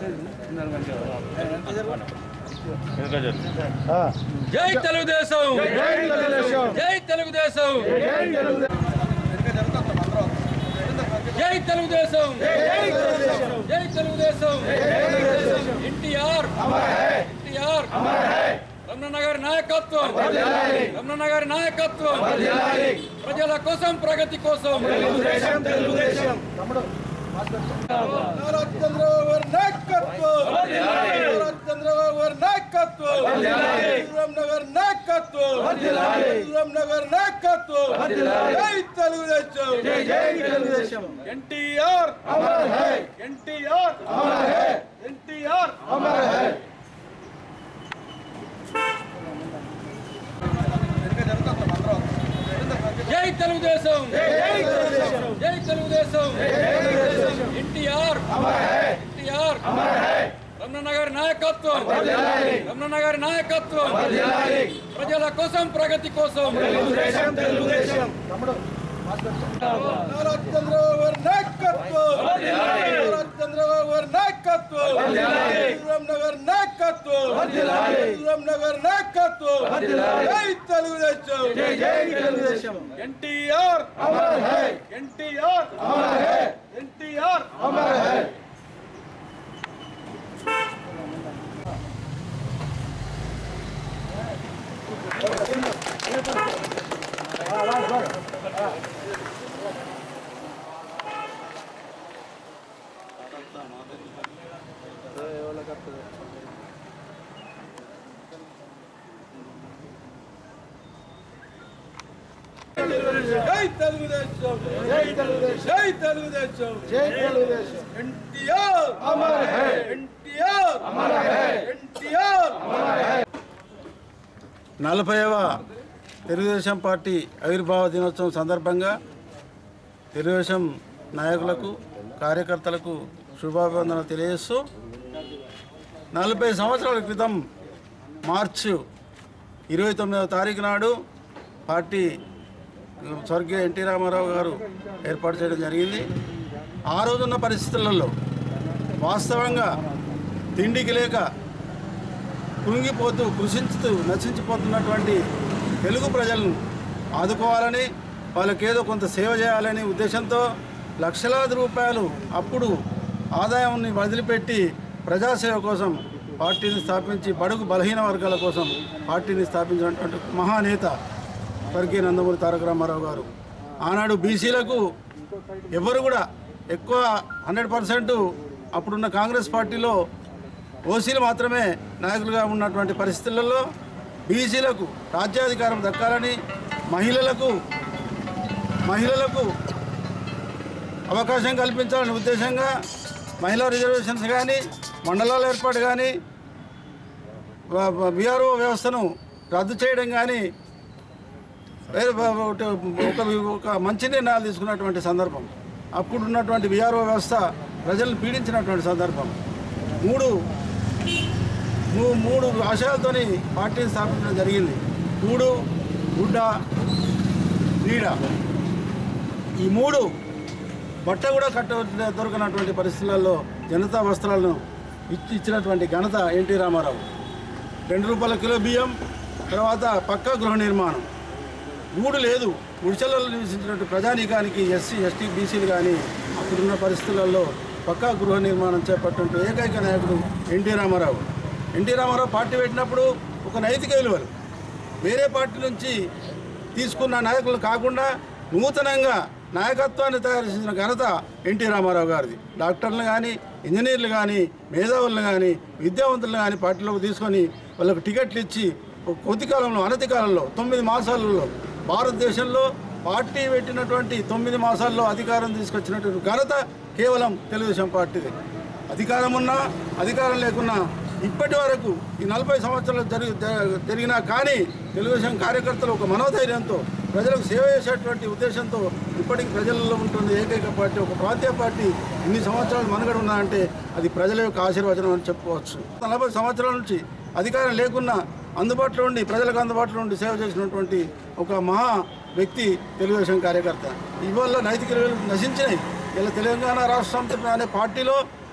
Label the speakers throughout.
Speaker 1: జై తెలుగుదేశం జై తెలుగుదేశం జై తెలుగుదేశం జై తెలుగుదేశం ఎన్టీఆర్ ఎన్టీఆర్ రమణ గారి నాయకత్వం రమణ గారి నాయకత్వం ప్రజల కోసం ప్రగతి కోసం
Speaker 2: నారా చంద్రబాబు గారి నాయకత్వం నారా చంద్రబాబు గారి నాయకత్వం రామ్నగర్ నాయకత్వం రామ్నగర్ నాయకత్వం జై తెలుగుదేశం జై తెలుగుదేశం ఎన్టీఆర్ ఎన్టీఆర్ ఎన్టీఆర్
Speaker 1: జై తెలుగుదేశం జై తెలుగుదేశం ఎన్టీఆర్ ఎన్టీఆర్ రమణ గారి నాయకత్వం రమణ గారి నాయకత్వం ప్రజల కోసం ప్రగతి కోసం
Speaker 2: నారా చంద్రబాబు గారి నాయకత్వం నారా చంద్రబాబు గారి నాయకత్వం రామ్నగర్ నాయకత్వం రామ్నగర్ నాయకత్వం జై తెలుగుదేశం జై తెలుగుదేశం ఎన్టీఆర్ ఎన్టీఆర్ ఎన్టీఆర్ జై తెలుగుదేశం జై తెలుగుదేశం జై తెలుగుదేశం జై తెలుగుదేశం ఎన్టీఆర్ అమర్ హై ఎన్టీఆర్ అమర్ హై ఎన్టీఆర్
Speaker 3: నలభైవ తెలుగుదేశం పార్టీ ఆవిర్భావ దినోత్సవం సందర్భంగా తెలుగుదేశం నాయకులకు కార్యకర్తలకు శుభాభివందనలు తెలియజేస్తూ నలభై సంవత్సరాల క్రితం మార్చు ఇరవై తొమ్మిదవ తారీఖు నాడు పార్టీ స్వర్గీయ ఎన్టీ రామారావు గారు ఏర్పాటు చేయడం జరిగింది ఆ రోజున్న పరిస్థితులలో వాస్తవంగా తిండికి లేక కృంగిపోతూ కృషించుతూ నశించిపోతున్నటువంటి తెలుగు ప్రజలను ఆదుకోవాలని వాళ్ళకేదో కొంత సేవ చేయాలని ఉద్దేశంతో లక్షలాది రూపాయలు అప్పుడు ఆదాయాన్ని వదిలిపెట్టి ప్రజాసేవ కోసం పార్టీని స్థాపించి బడుగు బలహీన వర్గాల కోసం పార్టీని స్థాపించినటువంటి మహానేత స్వర్గీయ నందమూరి తారక రామారావు గారు ఆనాడు బీసీలకు ఎవరు కూడా ఎక్కువ హండ్రెడ్ పర్సెంట్ అప్పుడున్న కాంగ్రెస్ పార్టీలో ఓసీలు మాత్రమే నాయకులుగా ఉన్నటువంటి పరిస్థితులలో బీసీలకు రాజ్యాధికారం దక్కాలని మహిళలకు మహిళలకు అవకాశం కల్పించాలనే ఉద్దేశంగా మహిళా రిజర్వేషన్స్ కానీ మండలాల ఏర్పాటు కానీ బీఆర్ఓ వ్యవస్థను రద్దు చేయడం కానీ వేరే బ- ఒకటి- ఒక ఒక మంచి నిర్ణయాలు తీసుకున్నటువంటి సందర్భం అప్పుడు ఉన్నటువంటి బీఆర్ఓ వ్యవస్థ ప్రజలను పీడించినటువంటి సందర్భం మూడు మూ- మూడు ఆశయాలతోని పార్టీని స్థాపించడం జరిగింది మూడు గుడ్డ నీడ ఈ మూడు బట్ట కూడా కట్ట దొరకనటువంటి పరిస్థితులలో జనతా వస్త్రాలను ఇచ్చి ఇచ్చినటువంటి ఘనత ఎన్టీ రామారావు రెండు రూపాయల కిలో బియ్యం తర్వాత పక్కా గృహ నిర్మాణం గూడు లేదు గుడిచెలలో నివసించినటువంటి ప్రజానీకానికి ఎస్సీ ఎస్టీ బీసీలు కానీ అప్పుడున్న పరిస్థితులలో పక్కా గృహ నిర్మాణం చేపట్టినట్టు ఏకైక నాయకుడు NT Rama Rao NT Rama Rao party పెట్టినప్పుడు ఒక నైతిక విలువలు వేరే పార్టీ నుంచి తీసుకున్న నాయకులు కాకుండా నూతనంగా నాయకత్వాన్ని తయారు చేసిన ఘనత ఎన్టీ రామారావు గారిది డాక్టర్లు కానీ ఇంజనీర్లు కానీ మేధావులను కానీ విద్యావంతులను కానీ పార్టీలోకి తీసుకొని వాళ్ళకు టికెట్లు ఇచ్చి ఒక కొద్ది కాలంలో అనతి కాలంలో తొమ్మిది మాసాలలో భారతదేశంలో పార్టీ పెట్టినటువంటి తొమ్మిది మాసాల్లో అధికారం తీసుకొచ్చినటువంటి ఘనత కేవలం తెలుగుదేశం పార్టీది అధికారం ఉన్నా అధికారం లేకున్నా ఇప్పటి వరకు ఈ నలభై సంవత్సరాలు జరిగి జ- జరిగినా కానీ తెలుగుదేశం కార్యకర్తలు ఒక మనోధైర్యంతో ప్రజలకు సేవ చేసేటువంటి ఉద్దేశంతో ఇప్పటికీ ప్రజలలో ఉంటుంది ఏకైక పార్టీ ఒక ప్రాంతీయ పార్టీ ఇన్ని సంవత్సరాలు మనుగడ ఉన్నాయంటే అది ప్రజల యొక్క ఆశీర్వచనం అని చెప్పుకోవచ్చు నలభై సంవత్సరాల నుంచి అధికారం లేకున్నా అందుబాటులో ఉండి ప్రజలకు అందుబాటులో ఉండి సేవ చేసినటువంటి ఒక మహా వ్యక్తి తెలుగుదేశం కార్యకర్త ఇవాళ నైతిక విలువలు నశించినాయి ఇలా తెలంగాణ రాష్ట్ర సమితి అనే పార్టీలో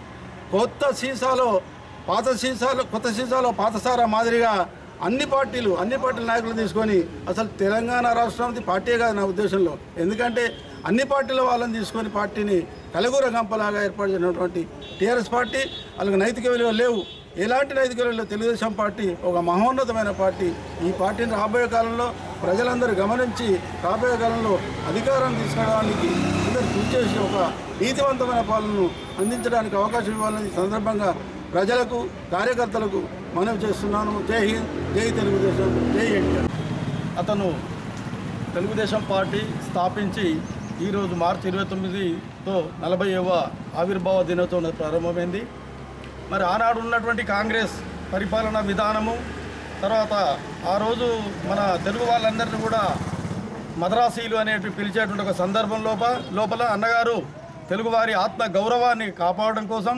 Speaker 3: కొత్త సీసాలో పాత సీసాలో కొత్త సీసాలో పాత సారా మాదిరిగా అన్ని పార్టీలు అన్ని పార్టీల నాయకులు తీసుకొని అసలు తెలంగాణ రాష్ట్రానికి పార్టీ కాదు నా ఉద్దేశంలో ఎందుకంటే అన్ని పార్టీల వాళ్ళని తీసుకొని పార్టీని కలగూర గంపలాగా ఏర్పాటు చేసినటువంటి టీఆర్ఎస్ పార్టీ వాళ్ళకి నైతిక విలువలు లేవు ఎలాంటి నైతిక విలువలు లేవు. తెలుగుదేశం పార్టీ ఒక మహోన్నతమైన పార్టీ ఈ పార్టీని రాబోయే కాలంలో ప్రజలందరూ గమనించి రాబోయే కాలంలో అధికారం తీసుకురావడానికి అందరూ కృషి చేసి ఒక నీతివంతమైన పాలనను అందించడానికి అవకాశం ఇవ్వాలని ఈ సందర్భంగా ప్రజలకు కార్యకర్తలకు మనవి చేస్తున్నాను జై హింద్ జై తెలుగుదేశం జై ఎన్టీఆర్
Speaker 2: అతను తెలుగుదేశం పార్టీ స్థాపించి ఈరోజు మార్చి ఇరవై తొమ్మిదితో నలభైవ ఆవిర్భావ దినోత్సవం ప్రారంభమైంది మరి ఆనాడు ఉన్నటువంటి కాంగ్రెస్ పరిపాలన విధానము తర్వాత ఆ రోజు మన తెలుగు వాళ్ళందరినీ కూడా మద్రాసీలు అనేటివి పిలిచేటువంటి ఒక సందర్భం లోప లోపల అన్నగారు తెలుగువారి ఆత్మ గౌరవాన్ని కాపాడడం కోసం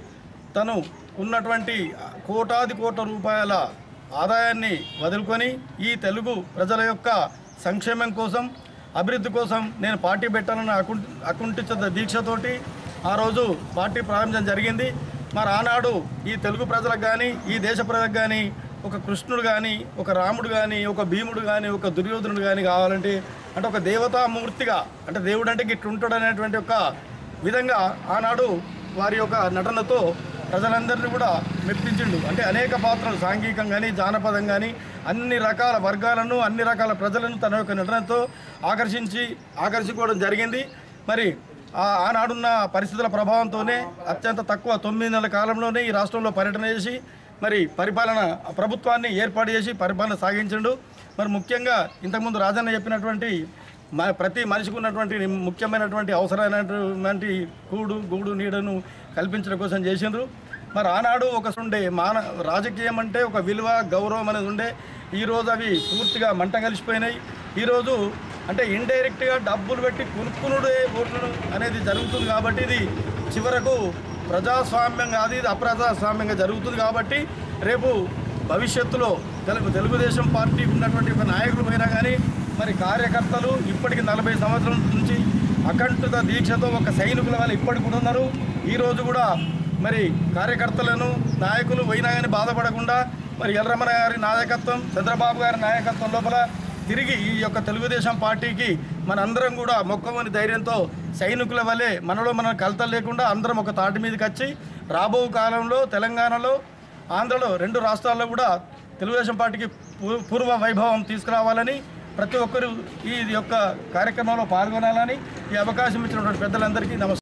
Speaker 2: తను ఉన్నటువంటి కోటాది కోట్ల రూపాయల ఆదాయాన్ని వదులుకొని ఈ తెలుగు ప్రజల యొక్క సంక్షేమం కోసం అభివృద్ధి కోసం నేను పార్టీ పెట్టాలని అకుంఠ అకుంఠిత దీక్షతోటి ఆ రోజు పార్టీ ప్రారంభించడం జరిగింది మరి ఆనాడు ఈ తెలుగు ప్రజలకు కానీ ఈ దేశ ప్రజలకు కానీ ఒక కృష్ణుడు కానీ ఒక రాముడు కానీ ఒక భీముడు కానీ ఒక దుర్యోధనుడు కానీ కావాలంటే అంటే ఒక దేవతామూర్తిగా అంటే దేవుడు అంటే గిట్ల ఉంటాడు అనేటువంటి ఒక విధంగా ఆనాడు వారి యొక్క నటనతో ప్రజలందరినీ కూడా మెప్పించిండు అంటే అనేక పాత్రలు సాంఘికం కానీ జానపదం కానీ అన్ని రకాల వర్గాలను అన్ని రకాల ప్రజలను తన యొక్క నటనతో ఆకర్షించి ఆకర్షించుకోవడం జరిగింది మరి ఆ- ఆనాడున్న పరిస్థితుల ప్రభావంతోనే అత్యంత తక్కువ తొమ్మిది నెలల కాలంలోనే ఈ రాష్ట్రంలో పర్యటన చేసి మరి పరిపాలన ప్రభుత్వాన్ని ఏర్పాటు చేసి పరిపాలన సాగించిండు మరి ముఖ్యంగా ఇంతకుముందు రాజన్న చెప్పినటువంటి మ ప్రతి మనిషికి ఉన్నటువంటి ముఖ్యమైనటువంటి అవసరమైనటువంటి కూడు గూడు నీడను కల్పించడం కోసం చేసిండ్రు మరి ఆనాడు ఒక ఉండే మాన రాజకీయం అంటే ఒక విలువ గౌరవం అనేది ఉండే ఈరోజు అవి పూర్తిగా మంట కలిసిపోయినాయి ఈరోజు అంటే ఇండైరెక్ట్గా డబ్బులు పెట్టి కొనుక్కునుడే ఓట్లు అనేది జరుగుతుంది కాబట్టి ఇది చివరకు ప్రజాస్వామ్యం కాదు ఇది అప్రజాస్వామ్యంగా జరుగుతుంది కాబట్టి రేపు భవిష్యత్తులో తెలుగు తెలుగుదేశం పార్టీకి ఉన్నటువంటి ఒక నాయకులు పోయినా కానీ మరి కార్యకర్తలు ఇప్పటికి నలభై సంవత్సరాల నుంచి అకంఠిత దీక్షతో ఒక సైనికుల వాళ్ళు ఇప్పటికి కూడా ఉన్నారు ఈరోజు కూడా మరి కార్యకర్తలను నాయకులు పోయినా కానీ బాధపడకుండా మరి ఎర్రమణ గారి నాయకత్వం చంద్రబాబు గారి నాయకత్వం లోపల తిరిగి ఈ యొక్క తెలుగుదేశం పార్టీకి మనందరం కూడా మొక్కమని ధైర్యంతో సైనికుల వలె మనలో మనం కలతలు లేకుండా అందరం ఒక తాటి మీదకి వచ్చి రాబో కాలంలో తెలంగాణలో ఆంధ్రలో రెండు రాష్ట్రాల్లో కూడా తెలుగుదేశం పార్టీకి పూ- పూర్వ వైభవం తీసుకురావాలని ప్రతి ఒక్కరూ ఈ యొక్క కార్యక్రమంలో పాల్గొనాలని ఈ అవకాశం ఇచ్చినటువంటి పెద్దలందరికీ నమస్కారం